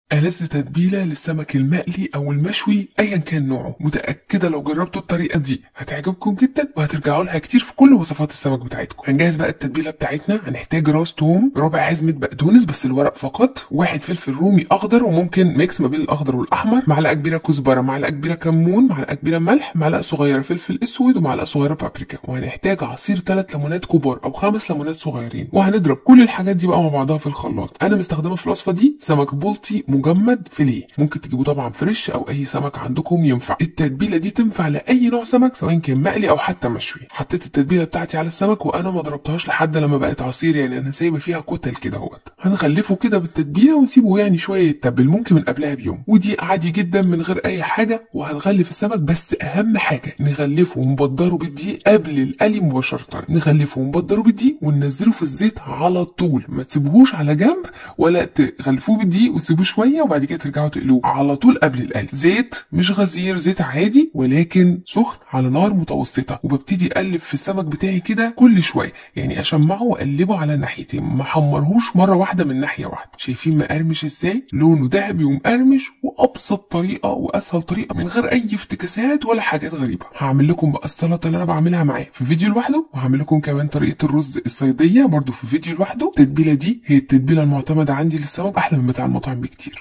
ألذ تتبيلة للسمك المقلي أو المشوي أيا كان نوعه متأكدة لو جربتوا الطريقة دي هتعجبكم جدا وهترجعوا لها كتير في كل وصفات السمك بتاعتكم هنجهز بقى التتبيلة بتاعتنا هنحتاج راس توم ربع حزمة بقدونس بس الورق فقط واحد فلفل رومي أخضر وممكن ميكس ما بين الأخضر والأحمر معلقة كبيرة كزبرة معلقة كبيرة كمون معلقة كبيرة ملح معلقة صغيرة فلفل أسود ومعلقة صغيرة بابريكا وهنحتاج عصير ثلاث ليمونات كبار أو خمس ليمونات صغيرين وهنضرب كل الحاجات دي بقى مع بعضها في الخلاط أنا مستخدمة في الوصفة دي سمك بلطي مجمد فيليه ممكن تجيبوه طبعا فريش او اي سمك عندكم ينفع التتبيله دي تنفع لاي نوع سمك سواء كان مقلي او حتى مشوي حطيت التتبيله بتاعتي على السمك وانا ما ضربتهاش لحد لما بقت عصير يعني انا سايبه فيها كتل كده اهوت هنغلفه كده بالتتبيله ونسيبه يعني شويه يتبل ممكن من قبلها بيوم ودي عادي جدا من غير اي حاجه وهنغلف السمك بس اهم حاجه نغلفه ونبدره بالدقيق قبل القلي مباشره نغلفه ونبدره بالدقيق وننزله في الزيت على طول ما تسيبوهوش على جنب ولا تغلفوه بالدقيق وتسيبوه شويه وبعد كده ترجعوا تقلوه على طول قبل القلي زيت مش غزير زيت عادي ولكن سخن على نار متوسطه وببتدي اقلب في السمك بتاعي كده كل شويه يعني اشمعه واقلبه على ناحيتين ما حمرهوش مره واحده من ناحيه واحده شايفين مقرمش ازاي لونه ذهبي ومقرمش وابسط طريقه واسهل طريقه من غير اي افتكاسات ولا حاجات غريبه هعمل لكم بقى السلطه اللي انا بعملها معاه في فيديو لوحده وهعمل لكم كمان طريقه الرز الصيديه برضو في فيديو لوحده التتبيله دي هي التتبيله المعتمده عندي للسمك احلى من بتاع المطاعم بكتير